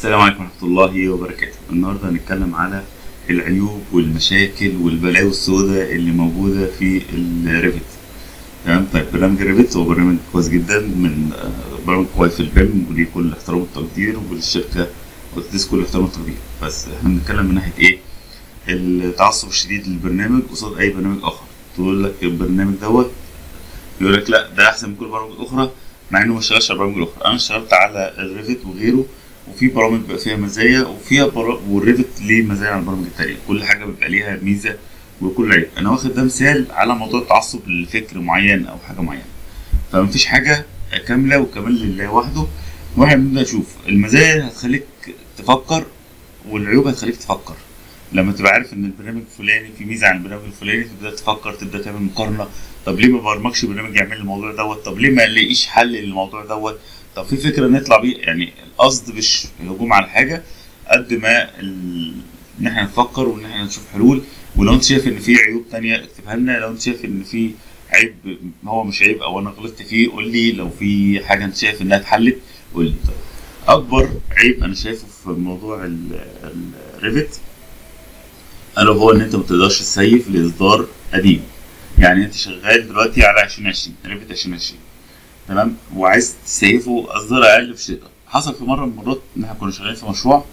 السلام عليكم ورحمة الله وبركاته النهاردة هنتكلم على العيوب والمشاكل والبلاوي السوداء اللي موجودة في الريفت تمام طيب برنامج الريفت هو برنامج كويس جدا من آه، برنامج كويس في البيم وليه كل الاحترام والتقدير وللشركة وتديس كل الاحترام والتقدير بس احنا بنتكلم من ناحية ايه التعصب الشديد للبرنامج قصاد اي برنامج اخر تقول لك البرنامج دوت يقول لك لا ده احسن من كل البرامج الاخرى مع انه ما اشتغلش على البرامج الاخرى انا اشتغلت على الريفت وغيره وفي برامج بقى فيها مزايا وفيها برا... والريفت ليه مزايا على البرامج التانية كل حاجة بيبقى ليها ميزة وكل عيب أنا واخد ده مثال على موضوع التعصب لفكر معين أو حاجة معينة فمفيش حاجة كاملة وكمال لله وحده واحنا بنبدأ نشوف المزايا هتخليك تفكر والعيوب هتخليك تفكر لما تبقى عارف ان البرنامج الفلاني في ميزه عن البرنامج الفلاني تبدا تفكر تبدا تعمل مقارنه طب ليه ما برمجش برنامج يعمل الموضوع دوت طب ليه ما الاقيش حل للموضوع دوت طب في فكره نطلع بيه يعني القصد مش هجوم على حاجه قد ما ال... ان احنا نفكر وان احنا نشوف حلول ولو انت شايف ان في عيوب تانية اكتبها لنا لو انت شايف ان في عيب هو مش عيب او انا غلطت فيه قول لي لو في حاجه انت شايف انها اتحلت قول لي طيب. اكبر عيب انا شايفه في موضوع الريفت الا هو ان انت ما تقدرش تسيف لاصدار قديم يعني انت شغال دلوقتي على 2020 ريفت 2020 تمام وعايز تسيفه اصدار اقل مش تقدر حصل في مره من المرات ان احنا كنا شغالين في مشروع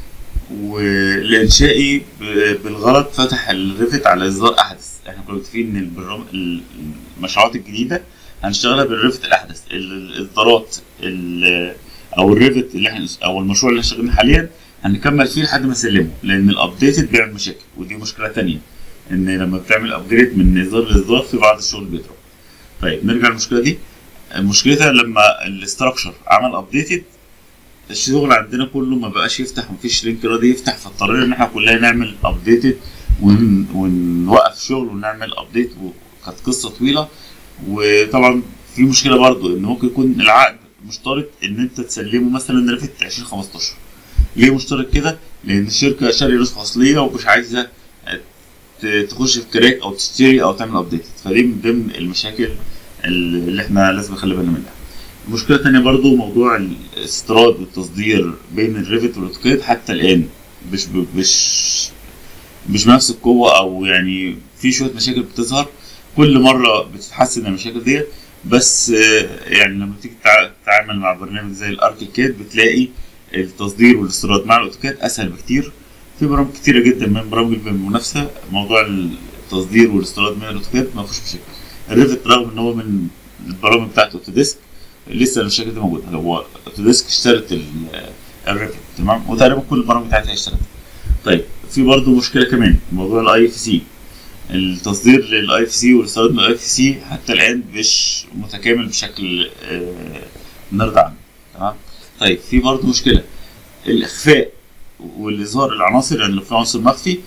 والانشائي ب- بالغلط فتح الريفت على اصدار احدث احنا كنا متفقين ان البرام... المشروعات الجديده هنشتغلها بالريفت الاحدث ال- الاصدارات ال- او الريفت اللي احنا او المشروع اللي احنا شغالين حاليا هنكمل فيه لحد ما نسلمه لان الابديتد بيعمل مشاكل ودي مشكله تانية ان لما بتعمل ابجريد من اصدار لاصدار في بعض الشغل بيضرب طيب نرجع للمشكله دي مشكلتها لما الاستراكشر عمل ابديتد الشغل عندنا كله ما بقاش يفتح مفيش لينك راضي يفتح فاضطرينا ان احنا كلنا نعمل ابديتد ون... ونوقف شغل ونعمل ابديت وكانت قصه طويله وطبعا في مشكله برضو ان ممكن يكون العقد مشترط ان انت تسلمه مثلا ريفت 2015 ليه مشترط كده؟ لان الشركه شاريه نسخه اصليه ومش عايزه ت- تخش في تراك او تشتري او تعمل ابديت فدي من ضمن المشاكل اللي احنا لازم نخلي بالنا منها مشكلة تانية برضو موضوع الاستيراد والتصدير بين الريفت والاوتوكاد حتى الآن مش ب- مش مش بنفس القوة أو يعني في شوية مشاكل بتظهر كل مرة بتتحسن المشاكل ديت بس آه، يعني لما تيجي تع- تتعامل مع برنامج زي الاركيكاد بتلاقي التصدير والاستيراد مع الاوتوكاد اسهل بكتير في برامج كتيرة جدا من برامج البيم المنافسة موضوع التصدير والاستيراد من الاوتوكاد ما فيهوش مشاكل الريفت رغم ان هو من البرامج بتاعت اوتوديسك لسه المشاكل دي موجوده هو اوتوديسك اشترت ال- الريفت تمام وتقريبا كل البرامج بتاعتها اشترتها طيب في برضه مشكله كمان موضوع الاي اف سي التصدير للاي اف سي والاستيراد من الاي اف سي حتى الان مش متكامل بشكل آه، نرضى عنه تمام طيب في برضه مشكله الاخفاء والاظهار العناصر يعني لو في عنصر مخفي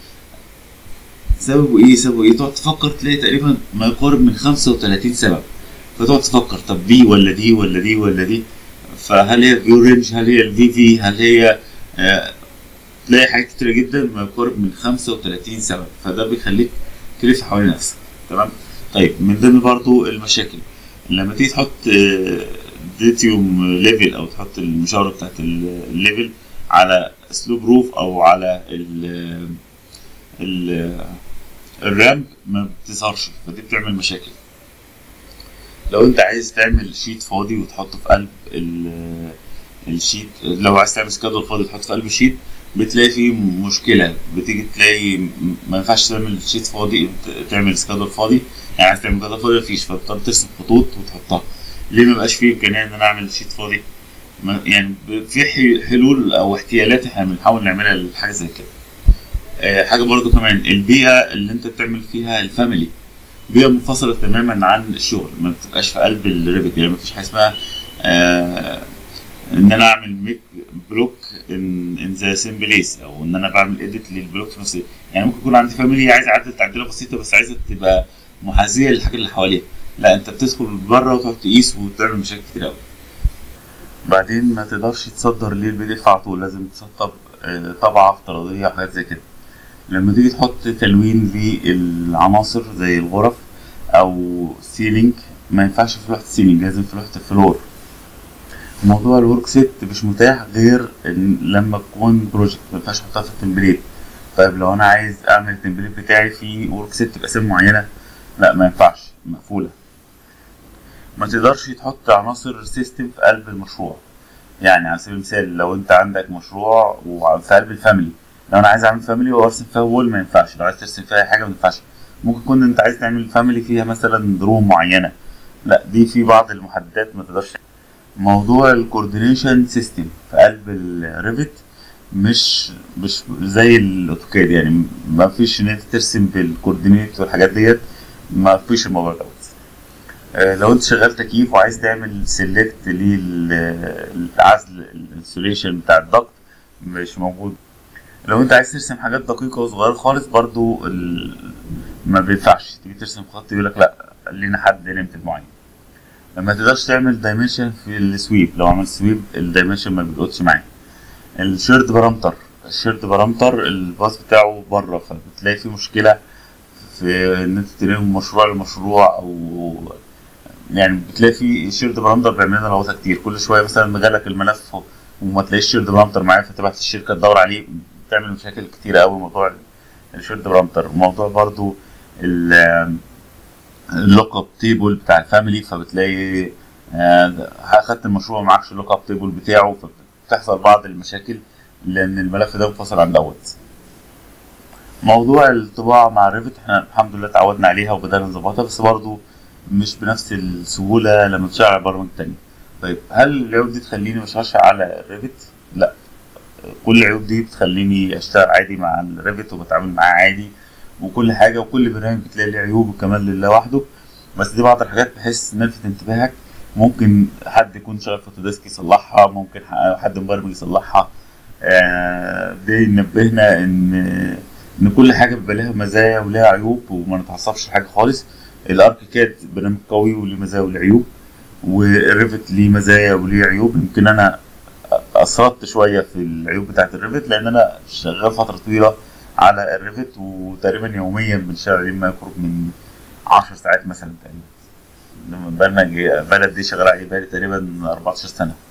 سببه ايه سببه ايه تقعد تفكر تلاقي تقريبا ما يقارب من 35 سبب فتقعد تفكر طب دي ولا دي ولا دي ولا دي فهل هي فيو رينج هل هي الفي في هل هي آه تلاقي حاجات كتيرة جدا ما يقارب من 35 سبب فده بيخليك تلف حوالين نفسك تمام طيب من ضمن برضو المشاكل لما تيجي تحط آه، ديتيوم ليفل او تحط المشاورة بتاعت ال- الليفل على اسلوب روف او على ال ال الرام ما بتظهرش فدي بتعمل مشاكل لو انت عايز تعمل شيت فاضي وتحطه في قلب ال- الشيت لو عايز تعمل سكادول فاضي تحطه في قلب الشيت بتلاقي فيه مشكله بتيجي تلاقي م- ما ينفعش تعمل شيت فاضي ت- تعمل سكادول فاضي يعني عايز تعمل سكادول فاضي مفيش فبتضطر ترسم خطوط وتحطها ليه ما بقاش فيه امكانيه ان انا اعمل شيت فاضي ما- يعني ب- في ح- حلول او احتيالات احنا بنحاول نعملها لحاجه زي كده آه، حاجه برضو كمان البيئه اللي انت بتعمل فيها الفاميلي بيئه منفصله تماما عن الشغل ما بتبقاش في قلب الريفت يعني ما فيش حاجه اسمها آه ان انا اعمل ميك بلوك ان ان ذا سيم بليس او ان انا بعمل اديت للبلوك في نفس يعني ممكن يكون عندي فاميلي عايز اعدل تعديله بسيطه بس عايزه تبقى محاذيه للحاجه اللي حواليها لا انت بتدخل بره وتقعد تقيس وتعمل مشاكل كتير قوي بعدين ما تقدرش تصدر ليه البي دي اف على طول لازم تسطب آه، طبعه افتراضيه وحاجات زي كده لما تيجي تحط تلوين للعناصر زي الغرف او سيلينج ما ينفعش في لوحه سيلينج لازم في لوحه الفلور موضوع الورك سيت مش متاح غير إن لما تكون بروجكت ما ينفعش احطها في التمبليت طيب لو انا عايز اعمل التمبليت بتاعي في ورك سيت باسامي معينه لا ما ينفعش مقفوله ما تقدرش تحط عناصر سيستم في قلب المشروع يعني على سبيل المثال لو انت عندك مشروع وفي قلب الفاميلي لو انا عايز اعمل فاميلي وارسم فيها وول ما ينفعش لو عايز ترسم فيها حاجه ما ينفعش ممكن يكون انت عايز تعمل فاميلي فيها مثلا روم معينه لا دي في بعض المحددات ما تقدرش موضوع الكوردينيشن سيستم في قلب الريفت مش مش زي الاوتوكاد يعني ما فيش ان انت ترسم بالكوردينيت والحاجات ديت ما فيش الموضوع دوت آه، لو انت شغال تكييف وعايز تعمل سيلكت للعزل الانسوليشن بتاع الضغط مش موجود لو انت عايز ترسم حاجات دقيقة وصغيرة خالص برضو ال... ما بينفعش تيجي ترسم خط يقول لك لا لينا حد ليميتد معين ما تقدرش تعمل دايمنشن في السويب لو عملت سويب الدايمنشن ما بيلقطش معاك الشيرد بارامتر الشيرد بارامتر الباص بتاعه بره فبتلاقي فيه مشكلة في ان انت تنقل من مشروع لمشروع او يعني بتلاقي في شيرد بارامتر بيعمل لنا لغوطه كتير كل شويه مثلا مجالك الملف وما تلاقيش شيرد بارامتر معاه فتبعت الشركه تدور عليه بتعمل مشاكل كتير قوي موضوع الشيرد بارامتر وموضوع برضو ال- اللوك اب تيبل بتاع الفاميلي فبتلاقي آه، اخدت المشروع معكش اللوك اب تيبل بتاعه فبتحصل بعض المشاكل لان الملف ده منفصل عن دوت موضوع الطباعة مع الريفت احنا الحمد لله اتعودنا عليها وبدأنا نظبطها بس برضو مش بنفس السهولة لما تشتغل على برامج تانية طيب هل العيوب دي تخليني مش هشتغل على الريفت؟ لا كل العيوب دي بتخليني اشتغل عادي مع الريفت وبتعامل معاه عادي وكل حاجة وكل برنامج بتلاقي ليه عيوب وكمان لله وحده بس دي بعض الحاجات بحيث نلفت انتباهك ممكن حد يكون شغال في اوتوديسك يصلحها ممكن حد مبرمج يصلحها آه، ده ينبهنا ان ان كل حاجه بيبقى لها مزايا ولها عيوب وما نتعصبش حاجه خالص الاركيكاد برنامج قوي وليه مزايا وليه عيوب والريفت ليه مزايا وليه عيوب يمكن انا اثرت شويه في العيوب بتاعه الريفت لان انا شغال فتره طويله على الريفت وتقريبا يوميا بنشتغل عليه ما يقرب من 10 ساعات مثلا تقريبا لما برنامج بلد دي شغال عليه بقالي تقريبا 14 سنه